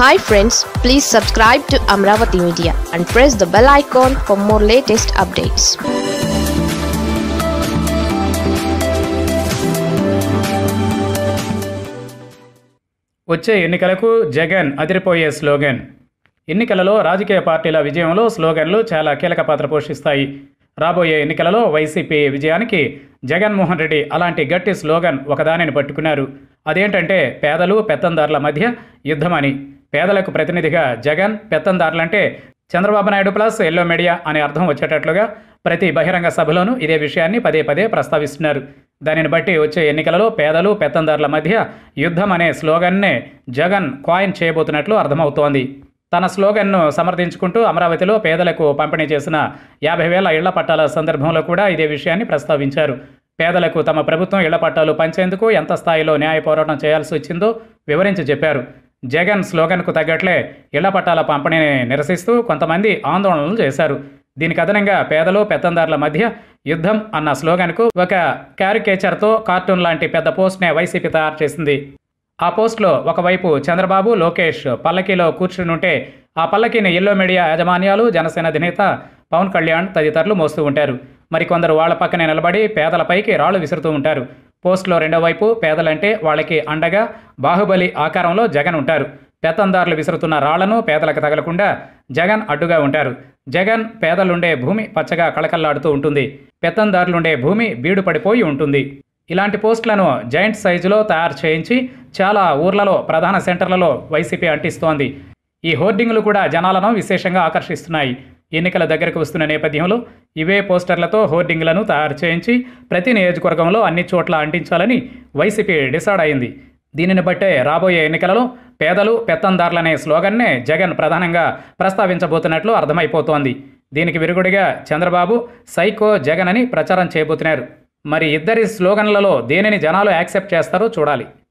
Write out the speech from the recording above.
hi friends please subscribe to Amaravati media and press the bell icon for more latest updates వచ్చే ఎన్నికలకు జగన్ అదిరిపోయే slogan ఎన్నికలలో రాజకీయ పార్టీల విజయంలో స్లోగన్లు చాలా కీలక పాత్ర పోషిస్తాయి రాబోయే ఎన్నికలలో వైసీపీ విజయానికి జగన్మోహన్ రెడ్డి అలాంటి గట్టి స్లోగన్ ఒకదానిని పట్టుకున్నారు అదేంటంటే పేదలు పెత్తందారుల మధ్య యుద్ధమని పేదలకు ప్రతినిధిగా జగన్ పెత్తందారులంటే Chandrababu Naidu plus yellow media అనే అర్థం వచ్చేటట్లుగా ప్రతి బహిరంగ సభలోనూ ఇదే విషయాన్ని పదే పదే ప్రస్తావిస్తున్నారు దానిని బట్టి వచ్చే ఎన్నికలలో పేదలు పెత్తందారుల మధ్య యుద్ధం అనే స్లోగన్నే జగన్ కాయిన్ చేయబోతున్నట్లు అర్థమవుతోంది తన స్లోగన్ను సమర్థించుకుంటూ అమరావతిలో పేదలకు పంపిణీ చేసిన యాభై వేల ఇళ్ల పట్టాల సందర్భంలో కూడా ఇదే విషయాన్ని ప్రస్తావించారు పేదలకు తమ ప్రభుత్వం ఇళ్ల పట్టాలు పంచేందుకు ఎంత స్థాయిలో న్యాయ పోరాటం చేయాల్సి వచ్చిందో వివరించి చెప్పారు జగన్ స్లోగన్కు తగ్గట్లే ఇళ్ల పట్టాల పంపిణీని నిరసిస్తూ కొంతమంది ఆందోళనలు చేశారు దీనికి అదనంగా పేదలు పెత్తందారుల మధ్య యుద్ధం అన్న స్లోగన్కు ఒక క్యారికేచర్తో కార్టూన్ లాంటి పెద్ద పోస్ట్నే వైసీపీ తయారు చేసింది ఆ పోస్ట్లో ఒకవైపు చంద్రబాబు లోకేష్ పల్లకీలో కూర్చునుంటే ఆ పల్లకీని ఎల్లో మీడియా యాజమాన్యాలు జనసేన అధినేత పవన్ కళ్యాణ్ తదితరులు మోస్తూ ఉంటారు మరికొందరు వాళ్ల పక్కనే నిలబడి పేదలపైకి రాళ్లు విసురుతూ ఉంటారు పోస్ట్లో రెండో వైపు పేదలంటే వాళ్ళకి అండగా బాహుబలి ఆకారంలో జగన్ ఉంటారు పెత్తందారులు విసురుతున్న రాళ్లను పేదలకు తగలకుండా జగన్ అడ్డుగా ఉంటారు జగన్ పేదలుండే భూమి పచ్చగా కళకల్లాడుతూ ఉంటుంది పెత్తందారులుండే భూమి బీడు పడిపోయి ఉంటుంది ఇలాంటి పోస్టులను జైంట్ సైజులో తయారు చేయించి చాలా ఊర్లలో ప్రధాన సెంటర్లలో వైసీపీ అంటిస్తోంది ఈ హోర్డింగ్లు కూడా జనాలను విశేషంగా ఆకర్షిస్తున్నాయి ఎన్నికల దగ్గరకు వస్తున్న నేపథ్యంలో ఇవే పోస్టర్లతో హోర్డింగ్లను తయారు చేయించి ప్రతి నియోజకవర్గంలో అన్ని చోట్ల అంటించాలని వైసీపీ డిసైడ్ అయింది దీనిని బట్టే రాబోయే ఎన్నికలలో పేదలు పెత్తందారులనే స్లోగన్నే జగన్ ప్రధానంగా ప్రస్తావించబోతున్నట్లు అర్థమైపోతోంది దీనికి విరుగుడిగా చంద్రబాబు సైకో జగన్ అని ప్రచారం చేయబోతున్నారు మరి ఇద్దరి స్లోగన్లలో దేనిని జనాలు యాక్సెప్ట్ చేస్తారో చూడాలి